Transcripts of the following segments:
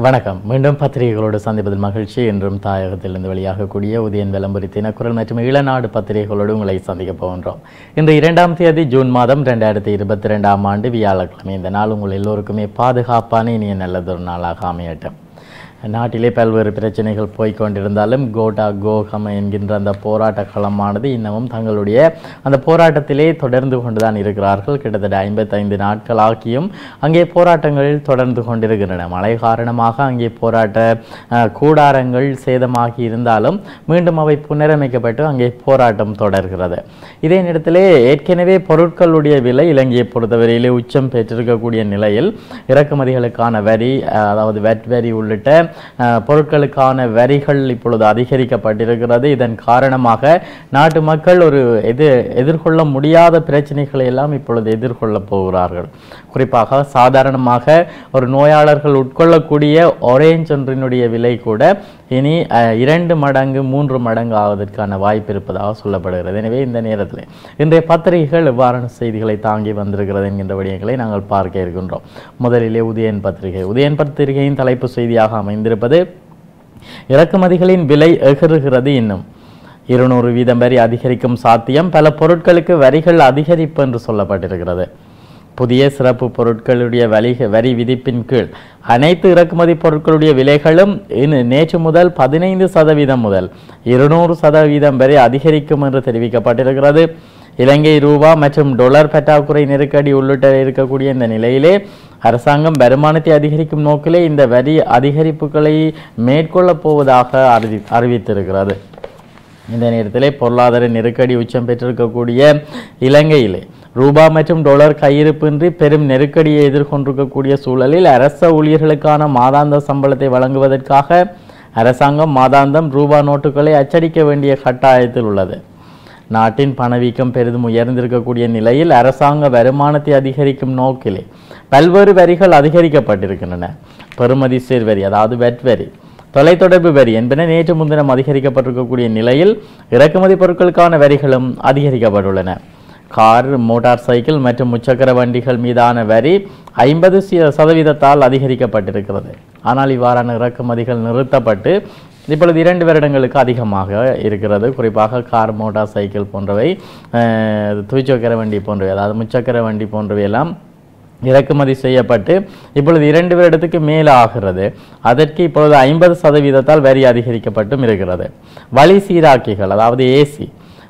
வணக்கம் மீண்டும் பத்திரிகைகளோடு சந்திப்பதில் மகிழ்ச்சி என்றும் தாயகத்திலிருந்து வெளியாகக்கூடிய உதயன் விளம்பரி தினக்குரல் மற்றும் இளநாடு பத்திரிகைகளோடு உங்களை சந்திக்க போகின்றோம் இன்று இரண்டாம் தேதி ஜூன் மாதம் ரெண்டாயிரத்தி இருபத்தி ரெண்டாம் ஆண்டு வியாழக்கிழமை இந்த நாள் உங்கள் எல்லோருக்குமே பாதுகாப்பான இனிய நல்லதொரு நாளாக அமையட்டும் நாட்டிலே பல்வேறு பிரச்சனைகள் போய்க் கொண்டிருந்தாலும் கோட்டா கோகம் என்கின்ற அந்த போராட்ட களமானது இன்னமும் தங்களுடைய அந்த போராட்டத்திலே தொடர்ந்து கொண்டுதான் இருக்கிறார்கள் கிட்டத்தட்ட ஐம்பத்தைந்து நாட்கள் ஆகியும் அங்கே போராட்டங்கள் தொடர்ந்து கொண்டிருக்கின்றன மழை காரணமாக அங்கே போராட்ட அஹ், கூடாரங்கள் சேதமாகி இருந்தாலும் மீண்டும் அவை புனரமைக்கப்பட்டு அங்கே போராட்டம் தொடர்கிறது இதே நேரத்திலே ஏற்கனவே பொருட்களுடைய விலை இலங்கையை பொறுத்தவரையிலே உச்சம் பெற்றிருக்கக்கூடிய நிலையில் இறக்குமதிகளுக்கான வரி அஹ், அதாவது வெட் வரி உள்ளிட்ட அஹ், பொருட்களுக்கான வரிகள் இப்பொழுது அதிகரிக்கப்பட்டிருக்கிறது இதன் காரணமாக நாட்டு மக்கள் ஒரு எது எதிர்கொள்ள முடியாத பிரச்சனைகளை எல்லாம் இப்பொழுது எதிர்கொள்ளப் போகிறார்கள் குறிப்பாக சாதாரணமாக ஒரு நோயாளர்கள் உட்கொள்ளக்கூடிய ஒரேஞ்ச் ஒன்றினுடைய விலை கூட இனி அஹ், இரண்டு மடங்கு மூன்று மடங்கு ஆவதற்கான வாய்ப்பு இருப்பதாக சொல்லப்படுகிறது எனவே இந்த நேரத்தில் இன்றைய பத்திரிகைகள் எவ்வாறான செய்திகளை தாங்கி வந்திருக்கிறது என்கின்ற விடயங்களை நாங்கள் பார்க்க இருக்கின்றோம் முதலிலே உதயன் பத்திரிகை உதயன் பத்திரிகையின் தலைப்பு செய்தியாக அமைந்திருப்பது இறக்குமதிகளின் விலை எகிறுகிறது இன்னும் இருநூறு வீதம் வரி அதிகரிக்கும் சாத்தியம் பல பொருட்களுக்கு வரிகள் அதிகரிப்பு என்று சொல்லப்பட்டிருக்கிறது புதிய சிறப்பு பொருட்களுடைய வரி வரி விதிப்பின் கீழ் அனைத்து இறக்குமதி பொருட்களுடைய விலைகளும் இனி- நேற்று முதல் பதினைந்து சதவீதம் முதல் இருநூறு சதவீதம் வரை அதிகரிக்கும் என்று தெரிவிக்கப்பட்டிருக்கிறது இலங்கை ரூபா மற்றும் டொலர் பற்றாக்குறை நெருக்கடி உள்ளிட்ட இருக்கக்கூடிய இந்த நிலையிலே அரசாங்கம் வருமானத்தை அதிகரிக்கும் நோக்கிலே இந்த வரி அதிகரிப்புகளை மேற்கொள்ளப் போவதாக அறிவி அறிவித்திருக்கிறது இந்த நேரத்திலே பொருளாதார நெருக்கடி உச்சம் பெற்றிருக்கக்கூடிய இலங்கையிலே ரூபா மற்றும் டாலர் கையிருப்பின்றி பெரும் நெருக்கடியை எதிர்கொண்டிருக்கக்கூடிய சூழலில் அரச ஊழியர்களுக்கான மாதாந்த சம்பளத்தை வழங்குவதற்காக அரசாங்கம் மாதாந்தம் ரூபா நோட்டுகளை அச்சடிக்க வேண்டிய கட்டாயத்தில் உள்ளது நாட்டின் பணவீக்கம் பெரிதும் உயர்ந்திருக்கக்கூடிய நிலையில் அரசாங்க வருமானத்தை அதிகரிக்கும் நோக்கிலே பல்வேறு வரிகள் அதிகரிக்கப்பட்டிருக்கின்றன பெறுமதி சேர் வரி அதாவது வெட் வரி தொலைத்தொடர்பு வரி என்பன நேற்று முன்தினம் அதிகரிக்கப்பட்டிருக்கக்கூடிய நிலையில் இறக்குமதி பொருட்களுக்கான வரிகளும் அதிகரிக்கப்பட்டுள்ளன கார் மோட்டார் சைக்கிள் மற்றும் முச்சக்கர வண்டிகள் மீதான வரி ஐம்பது சதவீதத்தால் அதிகரிக்கப்பட்டிருக்கிறது ஆனால் இவ்வாறான இறக்குமதிகள் நிறுத்தப்பட்டு இப்பொழுது இரண்டு வருடங்களுக்கு அதிகமாக இருக்கிறது குறிப்பாக கார் மோட்டார் சைக்கிள் போன்றவை அஹ், துவிச்சக்கர வண்டி போன்றவை அதாவது முச்சக்கர வண்டி போன்றவை எல்லாம் இறக்குமதி செய்யப்பட்டு இப்பொழுது இரண்டு வருடத்துக்கு மேல் ஆகிறது அதற்கு இப்பொழுது ஐம்பது சதவீதத்தால் வரி அதிகரிக்கப்பட்டும் இருக்கிறது வழி சீராக்கிகள் அதாவது ஏசி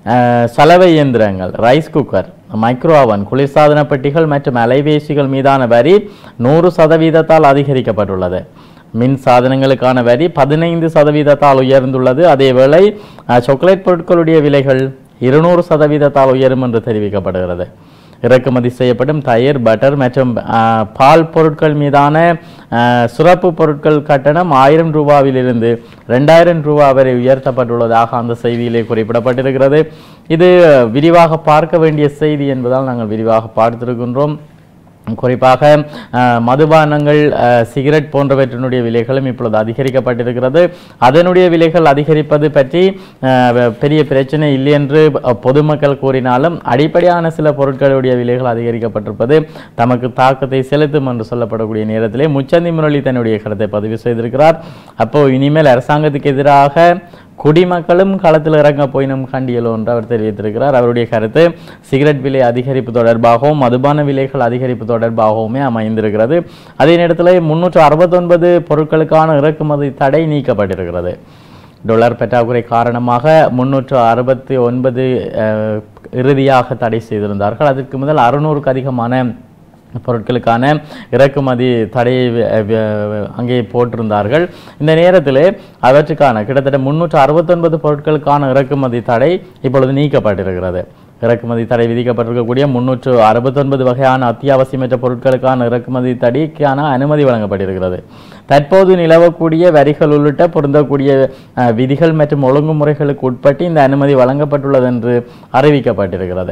சலவை இயந்திரங்கள் ரைஸ் குக்கர் மைக்ரோ அவன் குளிர்சாதன பெட்டிகள் மற்றும் அலைபேசிகள் மீதான வரி நூறு சதவீதத்தால் அதிகரிக்கப்பட்டுள்ளது மின் சாதனங்களுக்கான வரி பதினைந்து சதவீதத்தால் உயர்ந்துள்ளது அதேவேளை அஹ், சாக்லேட் பொருட்களுடைய விலைகள் இருநூறு சதவீதத்தால் உயரும் என்று தெரிவிக்கப்படுகிறது இறக்குமதி செய்யப்படும் தயிர் பட்டர் மற்றும் அஹ், பால் பொருட்கள் மீதான அஹ், சிறப்பு பொருட்கள் கட்டணம் ஆயிரம் ரூபாவிலிருந்து ரெண்டாயிரம் ரூபா வரை உயர்த்தப்பட்டுள்ளதாக அந்த செய்தியிலே குறிப்பிடப்பட்டிருக்கிறது இது விரிவாக பார்க்க வேண்டிய செய்தி என்பதால் நாங்கள் விரிவாக பார்த்திருக்கின்றோம் குறிப்பாக அஹ், மதுபானங்கள் அஹ், சிகரெட் போன்றவற்றினுடைய விலைகளும் இப்பொழுது அதிகரிக்கப்பட்டிருக்கிறது அதனுடைய விலைகள் அதிகரிப்பது பற்றி அஹ், வ- பெரிய பிரச்சனை இல்லை என்று அஹ், பொதுமக்கள் கூறினாலும் அடிப்படையான சில பொருட்களுடைய விலைகள் அதிகரிக்கப்பட்டிருப்பது தமக்கு தாக்கத்தை செலுத்தும் என்று சொல்லப்படக்கூடிய நேரத்திலே முச்சந்தி முரளி தன்னுடைய கருத்தை பதிவு செய்திருக்கிறார் அப்போ இனிமேல் அரசாங்கத்துக்கு எதிராக குடிமக்களும் களத்தில் இறங்க போயினும் கண்டியலோ என்று அவர் தெரிவித்திருக்கிறார் அவருடைய கருத்து சிகரெட் விலை அதிகரிப்பு தொடர்பாகவும் மதுபான விலைகள் அதிகரிப்பு தொடர்பாகவுமே அமைந்திருக்கிறது அதே நேரத்தில் முன்னூற்று அறுபத்தொன்பது பொருட்களுக்கான இறக்குமதி தடை நீக்கப்பட்டிருக்கிறது டொலர் பற்றாக்குறை காரணமாக முன்னூற்று அறுபத்தி ஒன்பது அஹ், இறுதியாக தடை செய்திருந்தார்கள் அதற்கு முதல் அறுநூறுக்கு அதிகமான பொருட்களுக்கான இறக்குமதி தடையை வ- வ- அங்கே போட்டிருந்தார்கள் இந்த நேரத்தில் அவற்றுக்கான கிட்டத்தட்ட முன்னூற்று அறுபத்தொன்பது பொருட்களுக்கான இறக்குமதி தடை இப்பொழுது நீக்கப்பட்டிருக்கிறது இறக்குமதி தடை விதிக்கப்பட்டிருக்கக்கூடிய முன்னூற்று அறுபத்தொன்பது வகையான அத்தியாவசியமற்ற பொருட்களுக்கான இறக்குமதி தடைக்கான அனுமதி வழங்கப்பட்டிருக்கிறது தற்போது நிலவக்கூடிய வரிகள் உள்ளிட்ட பொருந்தக்கூடிய அஹ், விதிகள் மற்றும் ஒழுங்குமுறைகளுக்கு உட்பட்டு இந்த அனுமதி வழங்கப்பட்டுள்ளது என்று அறிவிக்கப்பட்டிருக்கிறது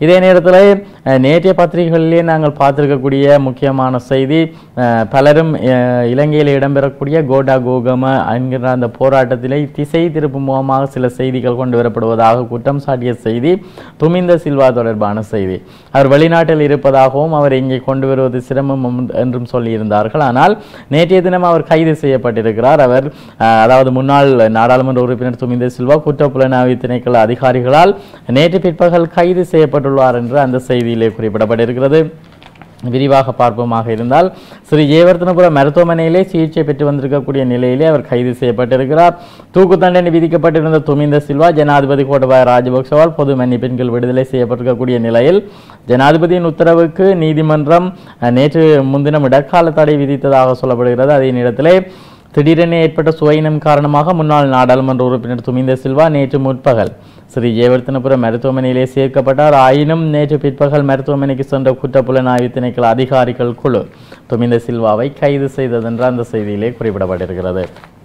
இதே நேரத்தில் அஹ், நேற்றைய பத்திரிகைகளிலே நாங்கள் பார்த்திருக்கக்கூடிய முக்கியமான செய்தி அஹ், பலரும் அஹ், இலங்கையில் இடம்பெறக்கூடிய கோடா கோகம என்கிற அந்த போராட்டத்திலே திசை திருப்பும் முகமாக சில செய்திகள் கொண்டு வரப்படுவதாக குற்றம் சாட்டிய செய்தி துமிந்த சில்வா தொடர்பான செய்தி அவர் வெளிநாட்டில் இருப்பதாகவும் அவர் இங்கே கொண்டு வருவது சிரமம் எம்- என்றும் சொல்லியிருந்தார்கள் ஆனால் நேற்றைய தினம் அவர் கைது செய்யப்பட்டிருக்கிறார் அவர் அஹ், அதாவது முன்னாள் நாடாளுமன்ற உறுப்பினர் துமிந்த சில்வா குற்றப்புலனாய்வு திணைக்கள அதிகாரிகளால் நேற்று பிற்பகல் கைது செய்யப்பட்டுள்ளார் என்று அந்த செய்தியிலே குறிப்பிடப்பட்டிருக்கிறது விரிவாக பார்ப்போமாக இருந்தால் ஸ்ரீ ஜெயவர்தனபுர மருத்துவமனையிலே சிகிச்சை பெற்று வந்திருக்கக்கூடிய நிலையிலே அவர் கைது செய்யப்பட்டிருக்கிறார் தூக்கு தண்டனை விதிக்கப்பட்டிருந்த துமிந்த சில்வா ஜனாதிபதி கோட்டபாய ராஜபக்சவால் பொது மன்னிப்பின் கீழ் விடுதலை செய்யப்பட்டிருக்கக்கூடிய நிலையில் ஜனாதிபதியின் உத்தரவுக்கு நீதிமன்றம் அஹ், நேற்று முன்தினம் இடைக்கால தடை விதித்ததாக சொல்லப்படுகிறது அதே நேரத்திலே திடீரென ஏற்பட்ட சுவையினம் காரணமாக முன்னாள் நாடாளுமன்ற உறுப்பினர் துமிந்த சில்வா நேற்று முற்பகல் ஸ்ரீ ஜெயவர்த்தனபுர மருத்துவமனையிலே சேர்க்கப்பட்டார் ஆயினும் நேற்று பிற்பகல் மருத்துவமனைக்கு சென்ற குற்றப்புலனாய்வு திணைக்கள அதிகாரிகள் குழு துமிந்த சில்வாவை கைது செய்ததென்ற அந்த செய்தியிலே குறிப்பிடப்பட்டிருக்கிறது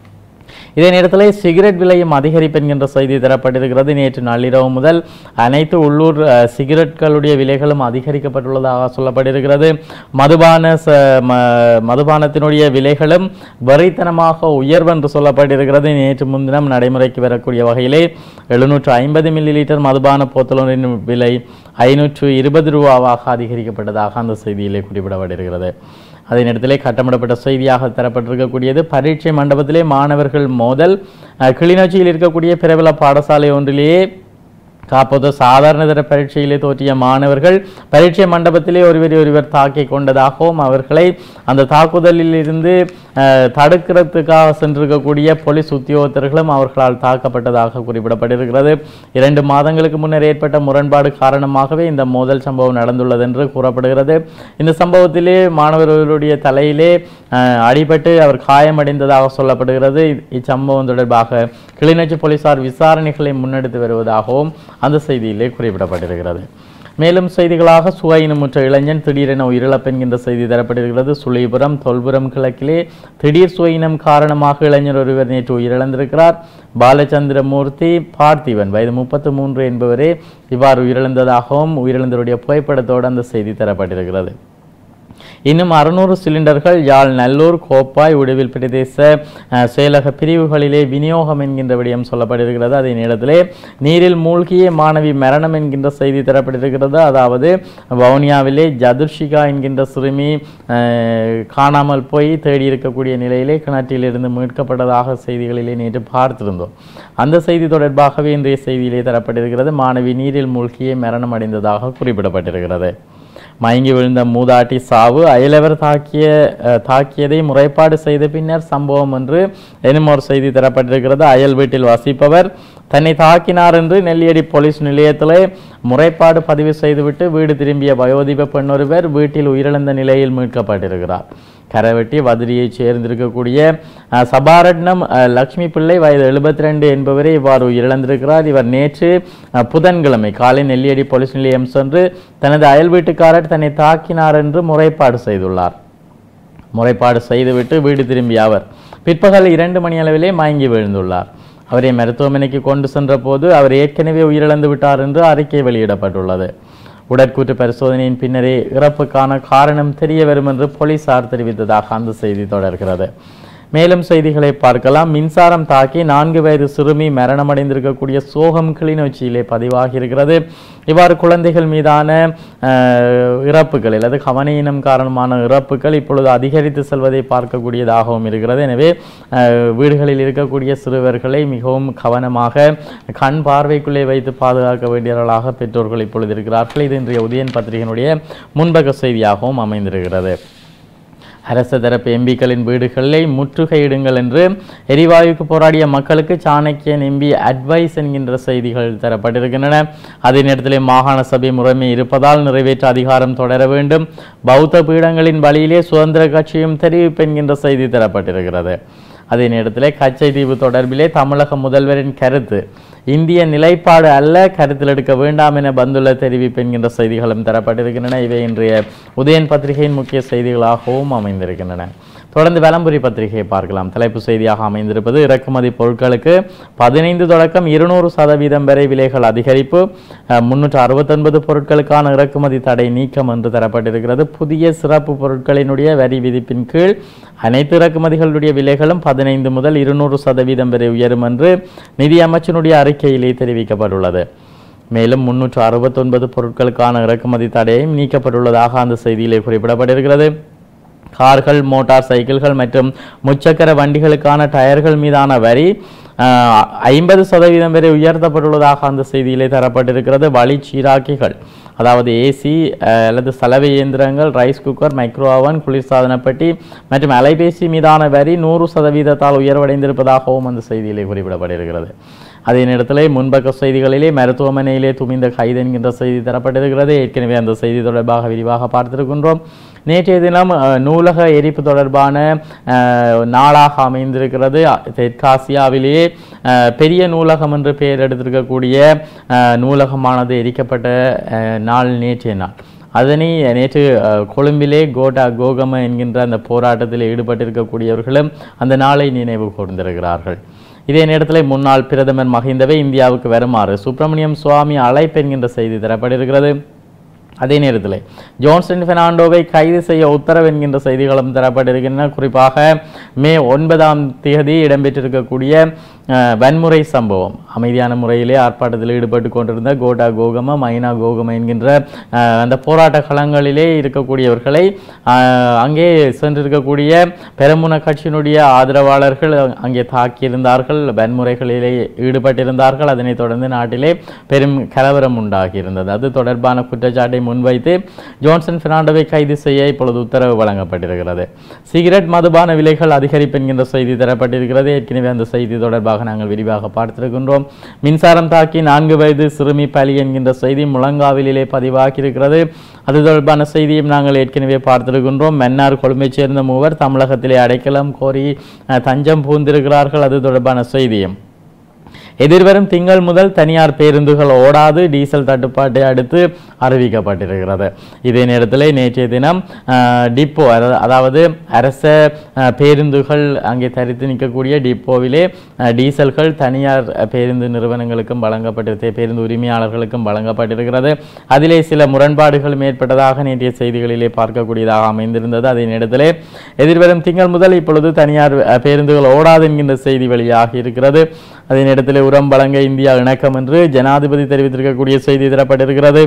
இதே நேரத்தில் சிகரெட் விலையும் அதிகரிப்பு என்கின்ற செய்தி தரப்பட்டிருக்கிறது நேற்று நள்ளிரவு முதல் அனைத்து உள்ளூர் அஹ், சிகரெட்களுடைய விலைகளும் அதிகரிக்கப்பட்டுள்ளதாக சொல்லப்பட்டிருக்கிறது மதுபான ச- ம- மதுபானத்தினுடைய விலைகளும் வரித்தனமாக உயர்வென்று சொல்லப்பட்டிருக்கிறது நேற்று முன்தினம் நடைமுறைக்கு வரக்கூடிய வகையிலே எழுநூற்று ஐம்பது மில்லி லிட்டர் மதுபான போத்தலின் விலை ஐநூற்று இருபது ரூபாவாக அதிகரிக்கப்பட்டதாக அந்த செய்தியிலே குறிப்பிடப்பட்டிருக்கிறது அதே நேரத்திலே கட்டமிடப்பட்ட செய்தியாக தரப்பட்டிருக்கக்கூடியது பரீட்சை மண்டபத்திலே மாணவர்கள் மோதல் அஹ், கிளிநொச்சியில் இருக்கக்கூடிய பிரபல பாடசாலை ஒன்றிலேயே காப்போது சாதாரண தர பரீட்சையிலே தோற்றிய மாணவர்கள் பரீட்சை மண்டபத்திலே ஒருவரை ஒருவர் தாக்கி கொண்டதாகவும் அவர்களை அந்த தாக்குதலில் இருந்து அஹ், தடுக்கிறதுக்காக சென்றிருக்கக்கூடிய போலீஸ் உத்தியோகத்தர்களும் அவர்களால் தாக்கப்பட்டதாக குறிப்பிடப்பட்டிருக்கிறது இரண்டு மாதங்களுக்கு முன்னர் ஏற்பட்ட முரண்பாடு காரணமாகவே இந்த மோதல் சம்பவம் நடந்துள்ளது என்று கூறப்படுகிறது இந்த சம்பவத்திலே மாணவர்களுடைய தலையிலே அஹ், அடிபட்டு அவர் காயமடைந்ததாக சொல்லப்படுகிறது இ- இச்சம்பவம் தொடர்பாக கிளிநொச்சி போலீசார் விசாரணைகளை முன்னெடுத்து வருவதாகவும் அந்த செய்தியிலே குறிப்பிடப்பட்டிருக்கிறது மேலும் செய்திகளாக சுவையினமுற்ற இளைஞன் திடீரென உயிரிழப்பு என்கின்ற செய்தி தரப்பட்டிருக்கிறது சுழிபுரம் தொல்புரம் கிழக்கிலே திடீர் சுவையினம் காரணமாக இளைஞர் ஒருவர் நேற்று உயிரிழந்திருக்கிறார் பாலச்சந்திரமூர்த்தி பார்த்திவன் வயது முப்பத்து மூன்று என்பவரே இவ்வாறு உயிரிழந்ததாகவும் உயிரிழந்தவருடைய புகைப்படத்தோடு அந்த செய்தி தரப்பட்டிருக்கிறது இன்னும் அறுநூறு சிலிண்டர்கள் யாழ் நல்லூர் கோப்பாய் உடுவில் பிரதேச அஹ், செயலக பிரிவுகளிலே விநியோகம் என்கின்ற விடயம் சொல்லப்பட்டிருக்கிறது அதே நேரத்திலே நீரில் மூழ்கிய மாணவி மரணம் என்கின்ற செய்தி தரப்பட்டிருக்கிறது அதாவது வவுனியாவிலே ஜதுர்ஷிகா என்கின்ற சிறுமி அஹ், காணாமல் போய் தேடி இருக்கக்கூடிய நிலையிலே கிணற்றிலிருந்து மீட்கப்பட்டதாக செய்திகளிலே நேற்று பார்த்திருந்தோம் அந்த செய்தி தொடர்பாகவே இன்றைய செய்தியிலே தரப்பட்டிருக்கிறது மாணவி நீரில் மூழ்கியே மரணம் அடைந்ததாக குறிப்பிடப்பட்டிருக்கிறது மயங்கி விழுந்த மூதாட்டி சாவு அயலவர் தாக்கிய அஹ், தாக்கியதை முறைப்பாடு செய்த பின்னர் சம்பவம் என்று எனும் ஒரு செய்தி தரப்பட்டிருக்கிறது அயல் வீட்டில் வசிப்பவர் தன்னை தாக்கினார் என்று நெல்லியடி போலீஸ் நிலையத்திலே முறைப்பாடு பதிவு செய்துவிட்டு வீடு திரும்பிய வயோதிப பெண்ணொருவர் வீட்டில் உயிரிழந்த நிலையில் மீட்கப்பட்டிருக்கிறார் கரவெட்டி வதிரியைச் சேர்ந்திருக்கக்கூடிய அஹ், சபாரட்னம் அஹ், லக்ஷ்மி பிள்ளை வயது 72 ரெண்டு என்பவரே இவ்வாறு உயிரிழந்திருக்கிறார் இவர் நேற்று அஹ், புதன்கிழமை காலை நெல்லியடி போலீஸ் நிலையம் சென்று தனது அயல் வீட்டுக்காரர் தன்னை தாக்கினார் என்று முறைப்பாடு செய்துள்ளார் முறைப்பாடு செய்துவிட்டு வீடு திரும்பிய அவர் பிற்பகல் இரண்டு மணி அளவிலே மயங்கி விழுந்துள்ளார் அவரை மருத்துவமனைக்கு கொண்டு சென்ற போது அவர் ஏற்கனவே உயிரிழந்து விட்டார் என்று அறிக்கை வெளியிடப்பட்டுள்ளது உடற்கூற்று பரிசோதனையின் பின்னரே இறப்புக்கான காரணம் தெரிய வரும் என்று போலீசார் தெரிவித்ததாக அந்த செய்தி தொடர்கிறது மேலும் செய்திகளை பார்க்கலாம் மின்சாரம் தாக்கி நான்கு வயது சிறுமி மரணமடைந்திருக்கக்கூடிய சோகம் கிளிநொச்சியிலே பதிவாகி இருக்கிறது இவ்வாறு குழந்தைகள் மீதான அஹ், இறப்புகள் அல்லது கவனையினம் காரணமான இறப்புகள் இப்பொழுது அதிகரித்து செல்வதை பார்க்கக்கூடியதாகவும் இருக்கிறது எனவே அஹ், வீடுகளில் இருக்கக்கூடிய சிறுவர்களை மிகவும் கவனமாக கண் பார்வைக்குள்ளே வைத்து பாதுகாக்க வேண்டியவர்களாக பெற்றோர்கள் இப்பொழுது இருக்கிறார்கள் இது இன்றைய உதயன் பத்திரிகையினுடைய முன்பக்க செய்தியாகவும் அமைந்திருக்கிறது அரசு தரப்பு எம்பிக்களின் வீடுகளை முற்றுகையிடுங்கள் என்று எரிவாயுக்கு போராடிய மக்களுக்கு சாணக்கியன் எம்பி அட்வைஸ் என்கின்ற செய்திகள் தரப்பட்டிருக்கின்றன அதே நேரத்திலே மாகாண சபை முறைமை இருப்பதால் நிறைவேற்ற அதிகாரம் தொடர வேண்டும் பௌத்த பீடங்களின் வழியிலே சுதந்திர கட்சியும் தெரிவிப்பு என்கின்ற செய்தி தரப்பட்டிருக்கிறது அதே நேரத்திலே கச்சை தீவு தொடர்பிலே தமிழக முதல்வரின் கருத்து இந்திய நிலைப்பாடு அல்ல கருத்தில் எடுக்க வேண்டாம் என வந்துள்ள தெரிவிப்பு என்கின்ற செய்திகளும் தரப்பட்டிருக்கின்றன இவை இன்றைய உதயன் பத்திரிகையின் முக்கிய செய்திகளாகவும் அமைந்திருக்கின்றன தொடர்ந்து வலம்புரி பத்திரிகையை பார்க்கலாம் தலைப்பு செய்தியாக அமைந்திருப்பது இறக்குமதி பொருட்களுக்கு பதினைந்து தொடக்கம் இருநூறு சதவீதம் வரை விலைகள் அதிகரிப்பு முன்னூற்று அறுபத்தொன்பது பொருட்களுக்கான இறக்குமதி தடை நீக்கம் என்று தரப்பட்டிருக்கிறது புதிய சிறப்பு பொருட்களினுடைய வரி விதிப்பின் கீழ் அனைத்து இறக்குமதிகளுடைய விலைகளும் பதினைந்து முதல் இருநூறு சதவீதம் வரை உயரும் என்று நிதி அமைச்சனுடைய அறிக்கையிலே தெரிவிக்கப்பட்டுள்ளது மேலும் முன்னூற்று அறுபத்தொன்பது பொருட்களுக்கான இறக்குமதி தடையும் நீக்கப்பட்டுள்ளதாக அந்த செய்தியிலே குறிப்பிடப்பட்டிருக்கிறது கார்கள் மோட்டார் சைக்கிள்கள் மற்றும் முச்சக்கர வண்டிகளுக்கான டயர்கள் மீதான வரி ஐம்பது சதவீதம் வரை உயர்த்தப்பட்டுள்ளதாக அந்த செய்தியிலே தரப்பட்டிருக்கிறது வழி சீராக்கிகள் அதாவது ஏசி அல்லது சலவை இயந்திரங்கள் ரைஸ் குக்கர் மைக்ரோ ஓவன் குளிர்சாதன பெட்டி மற்றும் அலைபேசி மீதான வரி நூறு சதவீதத்தால் உயர்வடைந்திருப்பதாகவும் அந்த செய்தியிலே குறிப்பிடப்பட்டிருக்கிறது அதே நேரத்தில் முன்பக்க செய்திகளிலே மருத்துவமனையிலே துமிந்த கைது என்கின்ற செய்தி தரப்பட்டிருக்கிறது ஏற்கனவே அந்த செய்தி தொடர்பாக விரிவாக பார்த்திருக்கின்றோம் நேற்றைய தினம் அஹ், நூலக எரிப்பு தொடர்பான அஹ், நாளாக அமைந்திருக்கிறது அ- தெற்காசியாவிலேயே அஹ், பெரிய நூலகம் என்று பெயர் எடுத்திருக்கக்கூடிய அஹ், நூலகமானது எரிக்கப்பட்ட அஹ், நாள் நேற்றைய நாள் அதனை நேற்று அஹ், கொழும்பிலே கோட்டா கோகம என்கின்ற அந்த போராட்டத்தில் ஈடுபட்டிருக்கக்கூடியவர்களும் அந்த நாளை நினைவு கூர்ந்திருக்கிறார்கள் இதே நேரத்தில் முன்னாள் பிரதமர் மஹிந்தவை இந்தியாவுக்கு வருமாறு சுப்பிரமணியம் சுவாமி அழைப்பு என்கின்ற செய்தி தரப்பட்டிருக்கிறது அதே நேரத்தில் ஜோன்சன் பெர்னாண்டோவை கைது செய்ய உத்தரவு என்கின்ற செய்திகளும் தரப்பட்டிருக்கின்றன குறிப்பாக மே ஒன்பதாம் தேதி இடம்பெற்றிருக்கக்கூடிய அஹ், வன்முறை சம்பவம் அமைதியான முறையிலே ஆர்ப்பாட்டத்தில் ஈடுபட்டு கொண்டிருந்த கோட்டா கோகம மைனா கோகம என்கின்ற அஹ், அந்த போராட்ட களங்களிலே இருக்கக்கூடியவர்களை அஹ், அங்கே சென்றிருக்கக்கூடிய பெரமுன கட்சியினுடைய ஆதரவாளர்கள் அங்கே தாக்கியிருந்தார்கள் வன்முறைகளிலே ஈடுபட்டிருந்தார்கள் அதனைத் தொடர்ந்து நாட்டிலே பெரும் கலவரம் உண்டாகியிருந்தது அது தொடர்பான குற்றச்சாட்டை முன்வைத்து ஜோன்சன் பெர்னாண்டோவை கைது செய்ய இப்பொழுது உத்தரவு வழங்கப்பட்டிருக்கிறது சிகரெட் மதுபான விலைகள் அதிகரிப்பு என்கின்ற செய்தி தரப்பட்டிருக்கிறது ஏற்கனவே அந்த செய்தி தொடர்பாக நாங்கள் விரிவாக பார்த்திருக்கின்றோம் மின்சாரம் தாக்கி நான்கு வயது சிறுமி பலி என்கின்ற செய்தி முழங்காவிலே பதிவாகியிருக்கிறது அது தொடர்பான செய்தியும் நாங்கள் ஏற்கனவே பார்த்திருக்கின்றோம் மன்னார் கொழும்பைச் சேர்ந்த மூவர் தமிழகத்திலே அடைக்கலம் கோரி அஹ், தஞ்சம் பூந்திருக்கிறார்கள் அது தொடர்பான செய்தியும் எதிர்வரும் திங்கள் முதல் தனியார் பேருந்துகள் ஓடாது டீசல் தட்டுப்பாட்டை அடுத்து அறிவிக்கப்பட்டிருக்கிறது இதே நேரத்தில் நேற்றைய தினம் அஹ், டிப்போ அத- அதாவது அரச அஹ், பேருந்துகள் அங்கே தரித்து நிற்கக்கூடிய டிப்போவிலே அஹ், டீசல்கள் தனியார் அஹ், பேருந்து நிறுவனங்களுக்கும் வழங்கப்பட்டிருக்க பேருந்து உரிமையாளர்களுக்கும் வழங்கப்பட்டிருக்கிறது அதிலே சில முரண்பாடுகளும் ஏற்பட்டதாக நேற்றைய செய்திகளிலே பார்க்கக்கூடியதாக அமைந்திருந்தது அதே நேரத்திலே எதிர்வரும் திங்கள் முதல் இப்பொழுது தனியார் அஹ், பேருந்துகள் ஓடாது என்கின்ற செய்தி வெளியாகி இருக்கிறது அதே நேரத்தில் உரம் வழங்க இந்தியா இணக்கம் என்று ஜனாதிபதி தெரிவித்திருக்கக்கூடிய செய்தி தரப்பட்டிருக்கிறது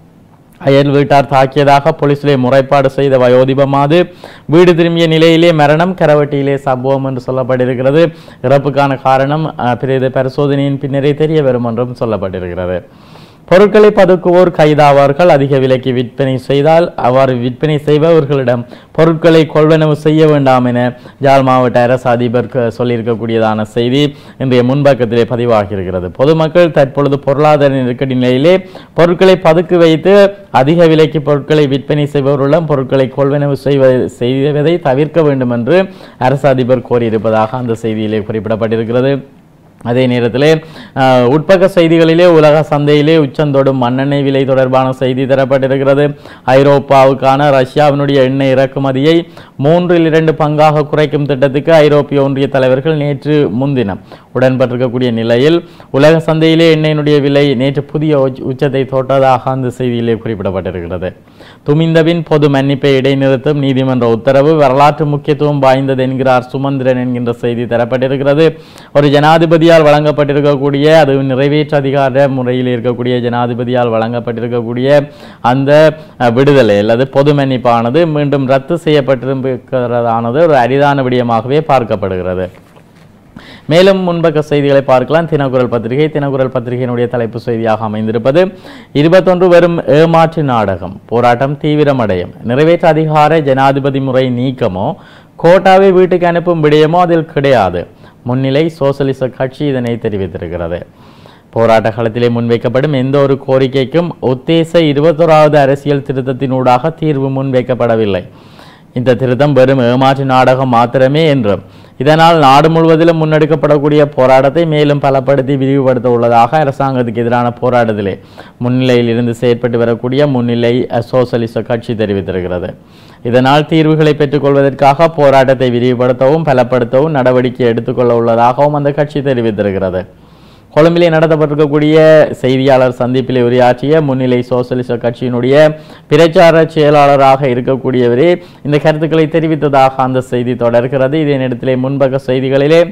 அயல் வீட்டார் தாக்கியதாக போலீசிலே முறைப்பாடு செய்த வயோதிபமாது வீடு திரும்பிய நிலையிலே மரணம் கரவட்டியிலே சம்பவம் என்று சொல்லப்பட்டிருக்கிறது இறப்புக்கான காரணம் அஹ், பிரேத பரிசோதனையின் பின்னரே தெரிய வரும் என்றும் சொல்லப்பட்டிருக்கிறது பொருட்களை பதுக்குவோர் கைதாவார்கள் அதிக விலைக்கு விற்பனை செய்தால் அவ்வாறு விற்பனை செய்பவர்களிடம் பொருட்களை கொள்வனவு செய்ய வேண்டாம் என ஜாழ் மாவட்ட அரசு அதிபர் க- சொல்லியிருக்கக்கூடியதான செய்தி இன்றைய முன்பக்கத்திலே பதிவாகியிருக்கிறது பொதுமக்கள் தற்பொழுது பொருளாதார நெருக்கடி நிலையிலே பொருட்களை பதுக்கி வைத்து அதிக விலைக்கு பொருட்களை விற்பனை செய்பவர்களிடம் பொருட்களை கொள்வனவு செய்வ செய்வதை தவிர்க்க வேண்டும் என்று அரசு அதிபர் கோரியிருப்பதாக அந்த செய்தியிலே குறிப்பிடப்பட்டிருக்கிறது அதே நேரத்திலே அஹ், உட்பக்க செய்திகளிலே உலக சந்தையிலே உச்சந்தொடும் மண்ணெண்ணெய் விலை தொடர்பான செய்தி தரப்பட்டிருக்கிறது ஐரோப்பாவுக்கான ரஷ்யாவினுடைய எண்ணெய் இறக்குமதியை மூன்றில் இரண்டு பங்காக குறைக்கும் திட்டத்துக்கு ஐரோப்பிய ஒன்றிய தலைவர்கள் நேற்று முன்தினம் உடன்பட்டிருக்கக்கூடிய நிலையில் உலக சந்தையிலே எண்ணெயினுடைய விலை நேற்று புதிய உச்ச- உச்சத்தை தொட்டதாக அந்த செய்தியிலே குறிப்பிடப்பட்டிருக்கிறது துமிந்தவின் பொது மன்னிப்பை இடைநிறுத்தும் நீதிமன்ற உத்தரவு வரலாற்று முக்கியத்துவம் வாய்ந்தது என்கிறார் சுமந்திரன் என்கின்ற செய்தி தரப்பட்டிருக்கிறது ஒரு ஜனாதிபதியால் வழங்கப்பட்டிருக்கக்கூடிய அது நிறைவேற்று அதிகார முறையில் இருக்கக்கூடிய ஜனாதிபதியால் வழங்கப்பட்டிருக்கக்கூடிய அந்த அஹ், விடுதலை அல்லது பொது மன்னிப்பானது மீண்டும் ரத்து செய்யப்பட்டிருக்கிறதானது ஒரு அரிதான விடயமாகவே பார்க்கப்படுகிறது மேலும் முன்பக்க செய்திகளை பார்க்கலாம் தினக்குரல் பத்திரிகை தினக்குரல் பத்திரிகையினுடைய தலைப்பு செய்தியாக அமைந்திருப்பது இருபத்தொன்று வரும் ஏமாற்று நாடகம் போராட்டம் தீவிரமடையும் நிறைவேற்று அதிகார ஜனாதிபதி முறை நீக்கமோ கோட்டாவை வீட்டுக்கு அனுப்பும் விடயமோ அதில் கிடையாது முன்னிலை சோசலிச கட்சி இதனை தெரிவித்திருக்கிறது போராட்ட களத்திலே முன்வைக்கப்படும் எந்த ஒரு கோரிக்கைக்கும் உத்தேச இருபத்தோராவது அரசியல் திருத்தத்தினூடாக தீர்வு முன்வைக்கப்படவில்லை இந்த திருத்தம் வெறும் ஏமாற்று நாடகம் மாத்திரமே என்றும் இதனால் நாடு முழுவதிலும் முன்னெடுக்கப்படக்கூடிய போராட்டத்தை மேலும் பலப்படுத்தி விரிவுபடுத்த உள்ளதாக அரசாங்கத்துக்கு எதிரான போராட்டத்திலே முன்னிலையில் இருந்து செயற்பட்டு வரக்கூடிய முன்னிலை அஹ், சோசலிச கட்சி தெரிவித்திருக்கிறது இதனால் தீர்வுகளை பெற்றுக்கொள்வதற்காக போராட்டத்தை விரிவுபடுத்தவும் பலப்படுத்தவும் நடவடிக்கை எடுத்துக்கொள்ள உள்ளதாகவும் அந்த கட்சி தெரிவித்திருக்கிறது கொழும்பிலே நடத்தப்பட்டிருக்கக்கூடிய செய்தியாளர் சந்திப்பிலே உரையாற்றிய முன்னிலை சோசலிச கட்சியினுடைய பிரச்சார செயலாளராக இருக்கக்கூடியவரே இந்த கருத்துக்களை தெரிவித்ததாக அந்த செய்தி தொடர்கிறது இதே நேரத்திலே முன்பக்க செய்திகளிலே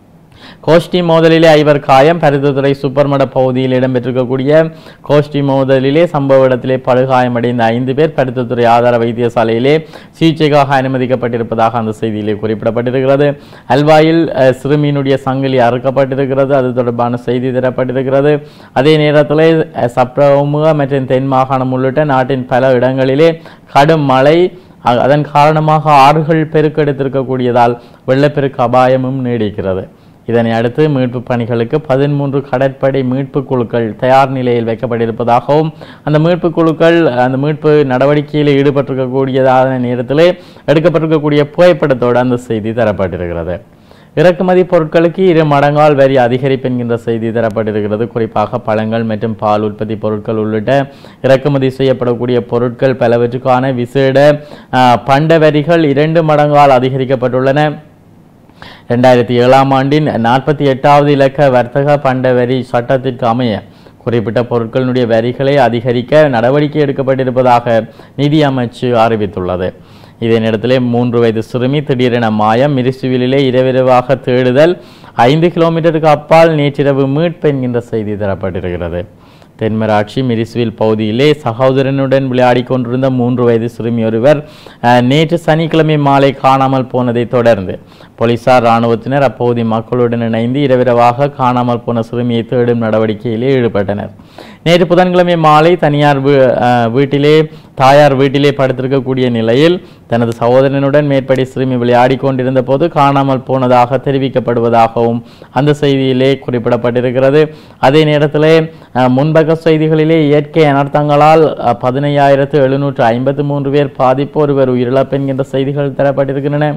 கோஷ்டி மோதலிலே ஐவர் காயம் பருத்தித்துறை சூப்பர்மட பகுதியில் இடம்பெற்றிருக்கக்கூடிய கோஷ்டி மோதலிலே சம்பவ இடத்திலே படுகாயமடைந்த ஐந்து பேர் பருத்தித்துறை ஆதார வைத்தியசாலையிலே சிகிச்சைக்காக அனுமதிக்கப்பட்டிருப்பதாக அந்த செய்தியிலே குறிப்பிடப்பட்டிருக்கிறது அல்வாயில் அஹ், சிறுமியினுடைய சங்கிலி அறுக்கப்பட்டிருக்கிறது அது தொடர்பான செய்தி தரப்பட்டிருக்கிறது அதே நேரத்தில் சப்ரமுக மற்றும் தென் மாகாணம் உள்ளிட்ட நாட்டின் பல இடங்களிலே கடும் மழை அ- அதன் காரணமாக ஆறுகள் பெருக்கெடுத்திருக்கக்கூடியதால் வெள்ளப்பெருக்கு அபாயமும் நீடிக்கிறது இதனை அடுத்து மீட்பு பணிகளுக்கு பதிமூன்று கடற்படை மீட்பு குழுக்கள் தயார் நிலையில் வைக்கப்பட்டிருப்பதாகவும் அந்த மீட்பு குழுக்கள் அந்த மீட்பு நடவடிக்கையில் ஈடுபட்டிருக்கக்கூடியதான நேரத்திலே எடுக்கப்பட்டிருக்கக்கூடிய புகைப்படத்தோடு அந்த செய்தி தரப்பட்டிருக்கிறது இறக்குமதி பொருட்களுக்கு இரு மடங்கால் வரி அதிகரிப்பு என்கின்ற செய்தி தரப்பட்டிருக்கிறது குறிப்பாக பழங்கள் மற்றும் பால் உற்பத்தி பொருட்கள் உள்ளிட்ட இறக்குமதி செய்யப்படக்கூடிய பொருட்கள் பலவற்றுக்கான விசேட ஆ, பண்ட வரிகள் இரண்டு மடங்கால் அதிகரிக்கப்பட்டுள்ளன ரெண்டாயிரத்தி ஏழாம் ஆண்டின் நாற்பத்தி எட்டாவது இலக்க வர்த்தக பண்ட வரி சட்டத்திற்கு அமைய குறிப்பிட்ட பொருட்களினுடைய வரிகளை அதிகரிக்க நடவடிக்கை எடுக்கப்பட்டிருப்பதாக நிதி அமைச்சு அறிவித்துள்ளது இதே நேரத்திலே மூன்று வயது சிறுமி திடீரென மாயம் மிரிசுவிலே இரவிரவாக தேடுதல் ஐந்து கிலோமீட்டருக்கு அப்பால் நேற்றிரவு மீட்பு என்கின்ற செய்தி தரப்பட்டிருக்கிறது தென்மராட்சி மிரிசுவில் பகுதியிலே சகோதரனுடன் விளையாடிக் கொண்டிருந்த மூன்று வயது சிறுமி ஒருவர் அஹ், நேற்று சனிக்கிழமை மாலை காணாமல் போனதைத் தொடர்ந்து போலீசார் இராணுவத்தினர் அப்பகுதி மக்களுடன் இணைந்து இரவிரவாக காணாமல் போன சிறுமியை தேடும் நடவடிக்கையிலே ஈடுபட்டனர் நேற்று புதன்கிழமை மாலை தனியார் வீ- அஹ், வீட்டிலே தாயார் வீட்டிலே படுத்திருக்கக்கூடிய நிலையில் தனது சகோதரனுடன் மேற்படி சிறுமி விளையாடிக் கொண்டிருந்த போது காணாமல் போனதாக தெரிவிக்கப்படுவதாகவும் அந்த செய்தியிலே குறிப்பிடப்பட்டிருக்கிறது அதே நேரத்திலே அஹ், முன்பக்க செய்திகளிலே இயற்கை அனர்த்தங்களால் அஹ், பதினையாயிரத்து எழுநூற்று ஐம்பத்து மூன்று பேர் பாதிப்பு ஒருவர் உயிரிழப்பு என்கின்ற செய்திகள் தரப்பட்டிருக்கின்றன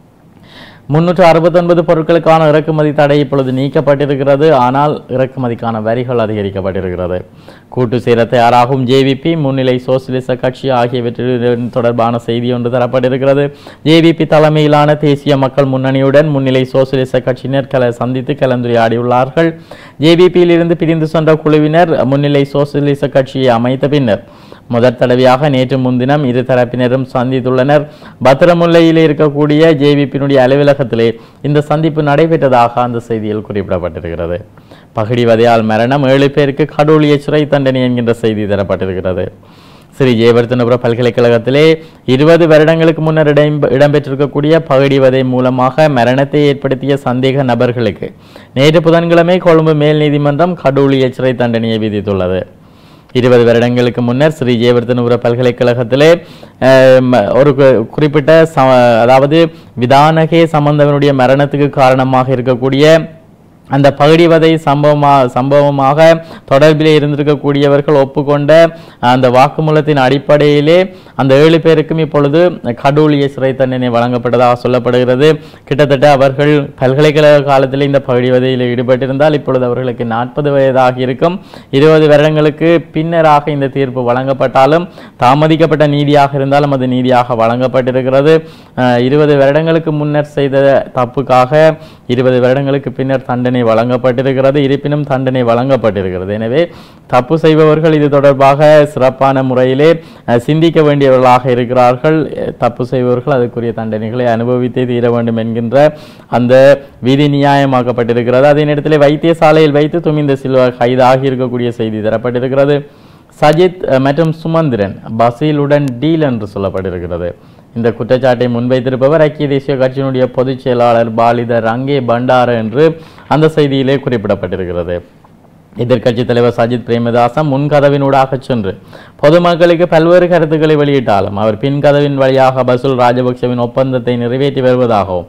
முன்னூற்று அறுபத்தொன்பது பொருட்களுக்கான இறக்குமதி தடை இப்பொழுது நீக்கப்பட்டிருக்கிறது ஆனால் இறக்குமதிக்கான வரிகள் அதிகரிக்கப்பட்டிருக்கிறது கூட்டு சேர தயாராகும் ஜேவிபி முன்னிலை சோசியலிச கட்சி ஆகியவற்றின் தொடர்பான செய்தி ஒன்று தரப்பட்டிருக்கிறது ஜேவிபி தலைமையிலான தேசிய மக்கள் முன்னணியுடன் முன்னிலை சோசியலிச கட்சியினர் கல சந்தித்து கலந்துரையாடியுள்ளார்கள் ஜேவிபியில் இருந்து பிரிந்து சென்ற குழுவினர் முன்னிலை சோசியலிச கட்சியை அமைத்த பின்னர் முதற் தடவையாக நேற்று முன்தினம் இரு தரப்பினரும் சந்தித்துள்ளனர் பத்திரமுல்லையில் இருக்கக்கூடிய ஜேவிபியினுடைய அலுவலகத்திலே இந்த சந்திப்பு நடைபெற்றதாக அந்த செய்தியில் குறிப்பிடப்பட்டிருக்கிறது பகடிவதையால் மரணம் ஏழு பேருக்கு கடூழிய சிறை தண்டனை என்கின்ற செய்தி தரப்பட்டிருக்கிறது ஸ்ரீ ஜெயவர்த்தனபுர பல்கலைக்கழகத்திலே இருபது வருடங்களுக்கு முன்னர் இடம் இடம்பெற்றிருக்கக்கூடிய பகடிவதை மூலமாக மரணத்தை ஏற்படுத்திய சந்தேக நபர்களுக்கு நேற்று புதன்கிழமை கொழும்பு மேல் நீதிமன்றம் கடூழிய சிறை தண்டனையை விதித்துள்ளது இருபது வருடங்களுக்கு முன்னர் ஸ்ரீ ஜெயவர்தனபுர பல்கலைக்கழகத்திலே அஹ், ம- ஒரு கு- குறிப்பிட்ட ச அதாவது விதானகே சம்பந்தவனுடைய மரணத்துக்கு காரணமாக இருக்கக்கூடிய அந்த பகுடிவதை சம்பவமா சம்பவமாக தொடர்பிலே இருந்திருக்கக்கூடியவர்கள் ஒப்புக்கொண்ட அந்த வாக்குமூலத்தின் அடிப்படையிலே அந்த ஏழு பேருக்கும் இப்பொழுது கடூழிய சிறை தண்டனை வழங்கப்பட்டதாக சொல்லப்படுகிறது கிட்டத்தட்ட அவர்கள் பல்கலைக்கழக காலத்தில் இந்த பகுடிவதையில் ஈடுபட்டிருந்தால் இப்பொழுது அவர்களுக்கு நாற்பது வயதாக இருக்கும் இருபது வருடங்களுக்கு பின்னராக இந்த தீர்ப்பு வழங்கப்பட்டாலும் தாமதிக்கப்பட்ட நீதியாக இருந்தாலும் அது நீதியாக வழங்கப்பட்டிருக்கிறது அஹ், இருபது வருடங்களுக்கு முன்னர் செய்த தப்புக்காக இருபது வருடங்களுக்கு பின்னர் தண்டனை வழங்கப்பட்டிருக்கிறது இருப்பினும் தண்டனை வழங்கப்பட்டிருக்கிறது எனவே தப்பு செய்பவர்கள் இது தொடர்பாக சிறப்பான முறையிலே அஹ், சிந்திக்க வேண்டியவர்களாக இருக்கிறார்கள் அஹ், தப்பு செய்பவர்கள் அதற்குரிய தண்டனைகளை அனுபவித்தே தீர வேண்டும் என்கின்ற அந்த விதி நியாயமாக்கப்பட்டிருக்கிறது அதே நேரத்தில் வைத்தியசாலையில் வைத்து துமிந்த சில்வா கைதாகி இருக்கக்கூடிய செய்தி தரப்பட்டிருக்கிறது சஜித் அஹ், மற்றும் சுமந்திரன் பசீலுடன் டீல் என்று சொல்லப்பட்டிருக்கிறது இந்த குற்றச்சாட்டை முன்வைத்திருப்பவர் ஐக்கிய தேசிய கட்சியினுடைய பொதுச் செயலாளர் பாலித ரங்கே பண்டார என்று அந்த செய்தியிலே குறிப்பிடப்பட்டிருக்கிறது எதிர்க்கட்சித் தலைவர் சஜித் பிரேமதாச முன்கதவினூடாக சென்று பொதுமக்களுக்கு பல்வேறு கருத்துக்களை வெளியிட்டாலும் அவர் பின்கதவின் வழியாக பசுல் ராஜபக்சவின் ஒப்பந்தத்தை நிறைவேற்றி வருவதாகவும்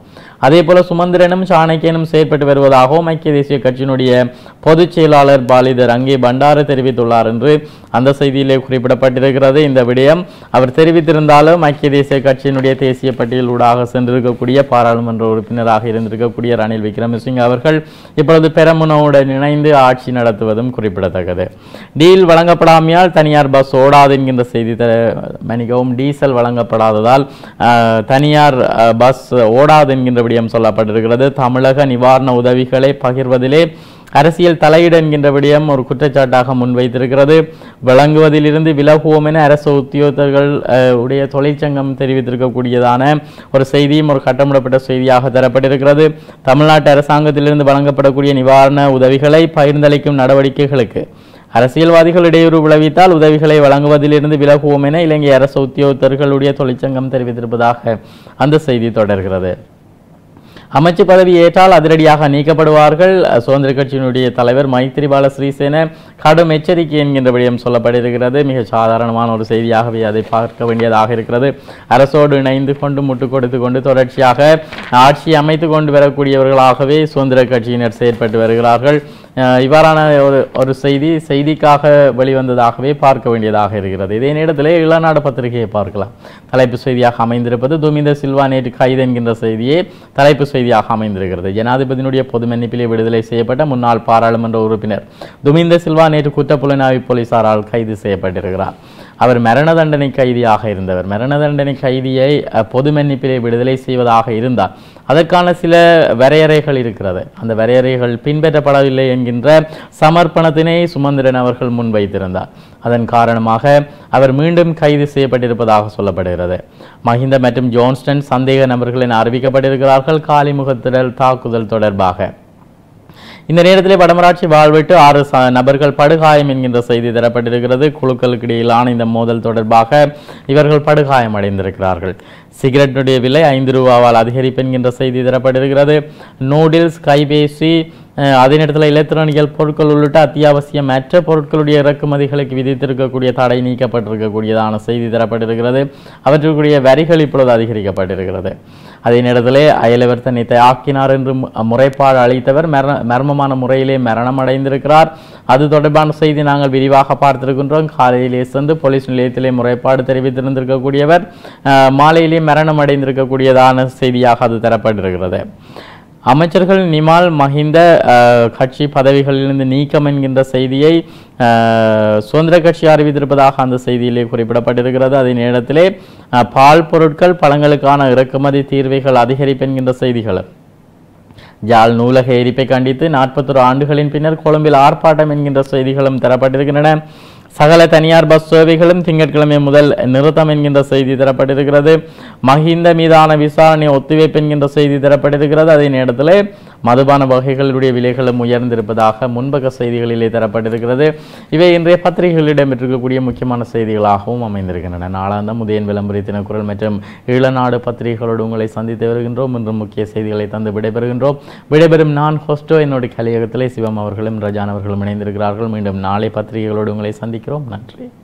அதே போல சுமந்திரனும் சாணக்கியனும் செயற்பட்டு வருவதாகவும் ஐக்கிய தேசிய கட்சியினுடைய பொதுச் செயலாளர் பாலிதர் அங்கே பண்டார தெரிவித்துள்ளார் என்று அந்த செய்தியிலே குறிப்பிடப்பட்டிருக்கிறது இந்த விடயம் அவர் தெரிவித்திருந்தாலும் ஐக்கிய தேசிய கட்சியினுடைய தேசிய பட்டியலூடாக சென்றிருக்கக்கூடிய பாராளுமன்ற உறுப்பினராக இருந்திருக்கக்கூடிய ரணில் விக்ரமசிங்க அவர்கள் இப்பொழுது பெரமுனவுடன் இணைந்து ஆட்சி நடத்துவதும் குறிப்பிடத்தக்கது டீல் வழங்கப்படாமையால் தனியார் பஸ் ஓடாது என்கின்ற செய்தி த மன்னிக்கவும் டீசல் வழங்கப்படாததால் ஆஹ், தனியார் ஆஹ், பஸ் ஓடாது என்கின்ற விடயம் சொல்லப்பட்டிருக்கிறது தமிழக நிவாரண உதவிகளை பகிர்வதிலே அரசியல் தலையீடு என்கின்ற விடயம் ஒரு குற்றச்சாட்டாக முன்வைத்திருக்கிறது வழங்குவதிலிருந்து விலகுவோம் என அரசு உத்தியோகத்தர்கள் அஹ், உடைய தொழிற்சங்கம் தெரிவித்திருக்கக்கூடியதான ஒரு செய்தியும் ஒரு கட்டமிடப்பட்ட செய்தியாக தரப்பட்டிருக்கிறது தமிழ்நாட்டு அரசாங்கத்திலிருந்து வழங்கப்படக்கூடிய நிவாரண உதவிகளை பகிர்ந்தளிக்கும் நடவடிக்கைகளுக்கு அரசியல்வாதிகள் இடையூறு விளைவித்தால் உதவிகளை வழங்குவதிலிருந்து விலகுவோம் என இலங்கை அரசு உத்தியோகத்தர்களுடைய தொழிற்சங்கம் தெரிவித்திருப்பதாக அந்த செய்தி தொடர்கிறது அமைச்சு பதவி ஏற்றால் அதிரடியாக நீக்கப்படுவார்கள் சுதந்திர கட்சியினுடைய தலைவர் மைத்திரிபால ஸ்ரீசேன கடும் எச்சரிக்கை என்கின்ற விடயம் சொல்லப்பட்டிருக்கிறது மிக சாதாரணமான ஒரு செய்தியாகவே அதை பார்க்க வேண்டியதாக இருக்கிறது அரசோடு இணைந்து கொண்டு முட்டுக் கொடுத்து கொண்டு தொடர்ச்சியாக ஆட்சி அமைத்து கொண்டு வரக்கூடியவர்களாகவே சுதந்திர கட்சியினர் செயற்பட்டு வருகிறார்கள் அஹ் இவ்வாறான ஒரு ஒரு செய்தி செய்திக்காக வெளிவந்ததாகவே பார்க்க வேண்டியதாக இருக்கிறது இதே நேரத்தில் இளநாடு பத்திரிகையை பார்க்கலாம் தலைப்பு செய்தியாக அமைந்திருப்பது துமிந்த சில்வா நேற்று கைது என்கின்ற செய்தியே தலைப்பு செய்தியாக அமைந்திருக்கிறது ஜனாதிபதியினுடைய பொது மன்னிப்பிலே விடுதலை செய்யப்பட்ட முன்னாள் பாராளுமன்ற உறுப்பினர் துமிந்த சில்வா நேற்று குற்றப்புலனாய்வு போலீசாரால் கைது செய்யப்பட்டிருக்கிறார் அவர் மரண தண்டனை கைதியாக இருந்தவர் மரண தண்டனை கைதியை அஹ், பொது மன்னிப்பிலே விடுதலை செய்வதாக இருந்தார் அதற்கான சில வரையறைகள் இருக்கிறது அந்த வரையறைகள் பின்பற்றப்படவில்லை என்கின்ற சமர்ப்பணத்தினை சுமந்திரன் அவர்கள் முன்வைத்திருந்தார் அதன் காரணமாக அவர் மீண்டும் கைது செய்யப்பட்டிருப்பதாக சொல்லப்படுகிறது மஹிந்த மற்றும் ஜோன்ஸ்டன் சந்தேக நபர்கள் என அறிவிக்கப்பட்டிருக்கிறார்கள் காலிமுகத்திடல் தாக்குதல் தொடர்பாக இந்த நேரத்திலே வடமராட்சி வாழ்விட்டு ஆறு ச- நபர்கள் படுகாயம் என்கின்ற செய்தி தரப்பட்டிருக்கிறது குழுக்களுக்கு இடையிலான இந்த மோதல் தொடர்பாக இவர்கள் படுகாயம் அடைந்திருக்கிறார்கள் சிகரெட்டுடைய விலை ஐந்து ரூபாவால் அதிகரிப்பு என்கின்ற செய்தி தரப்பட்டிருக்கிறது நூடில்ஸ் கைபேசி அஹ், அதே நேரத்தில் எலக்ட்ரானிக்கல் பொருட்கள் உள்ளிட்ட அத்தியாவசியமற்ற பொருட்களுடைய இறக்குமதிகளுக்கு விதித்திருக்கக்கூடிய தடை நீக்கப்பட்டிருக்கக்கூடியதான செய்தி தரப்பட்டிருக்கிறது அவற்றுக்குரிய வரிகள் இப்பொழுது அதிகரிக்கப்பட்டிருக்கிறது அதே நேரத்தில் அயலவர் தன்னை ஆக்கினார் என்று மு- முறைப்பாடு அளித்தவர் மரண மர்மமான முறையிலே மரணம் அடைந்திருக்கிறார் அது தொடர்பான செய்தி நாங்கள் விரிவாக பார்த்திருக்கின்றோம் காலையிலே சென்று போலீஸ் நிலையத்திலே முறைப்பாடு தெரிவித்திருந்திருக்கக்கூடியவர் அஹ், மாலையிலே மரணம் அடைந்திருக்கக்கூடியதான செய்தியாக அது தரப்பட்டிருக்கிறது அமைச்சர்கள் நிமால் மஹிந்த அஹ், கட்சி பதவிகளிலிருந்து நீக்கம் என்கின்ற செய்தியை அஹ், சுதந்திர கட்சி அறிவித்திருப்பதாக அந்த செய்தியிலே குறிப்பிடப்பட்டிருக்கிறது அதே நேரத்திலே அஹ், பால் பொருட்கள் பழங்களுக்கான இறக்குமதி தீர்வைகள் அதிகரிப்பு என்கின்ற செய்திகளும் ஜாழ் நூலக எரிப்பை கண்டித்து நாற்பத்தொரு ஆண்டுகளின் பின்னர் கொழும்பில் ஆர்ப்பாட்டம் என்கின்ற செய்திகளும் தரப்பட்டிருக்கின்றன சகல தனியார் பஸ் சேவைகளும் திங்கட்கிழமை முதல் நிறுத்தம் என்கின்ற செய்தி தரப்பட்டிருக்கிறது மஹிந்த மீதான விசாரணை ஒத்திவைப்பு என்கின்ற செய்தி தரப்பட்டிருக்கிறது அதே நேரத்தில் மதுபான வகைகளுடைய விலைகளும் உயர்ந்திருப்பதாக முன்பக்க செய்திகளிலே தரப்பட்டிருக்கிறது இவை இன்றைய பத்திரிகைகளிடம் பெற்றிருக்கக்கூடிய முக்கியமான செய்திகளாகவும் அமைந்திருக்கின்றன நாளாந்தம் உதயன் விளம்பரி தினக்குரல் மற்றும் ஈழநாடு பத்திரிகைகளோடு உங்களை சந்தித்து வருகின்றோம் இன்று முக்கிய செய்திகளை தந்து விடைபெறுகின்றோம் விடைபெறும் நான் ஹோஸ்டோ என்னுடைய கலையகத்திலே சிவம் அவர்களும் ரஜான் அவர்களும் இணைந்திருக்கிறார்கள் மீண்டும் நாளை பத்திரிகைகளோடு உங்களை சந்திக்கிறோம் நன்றி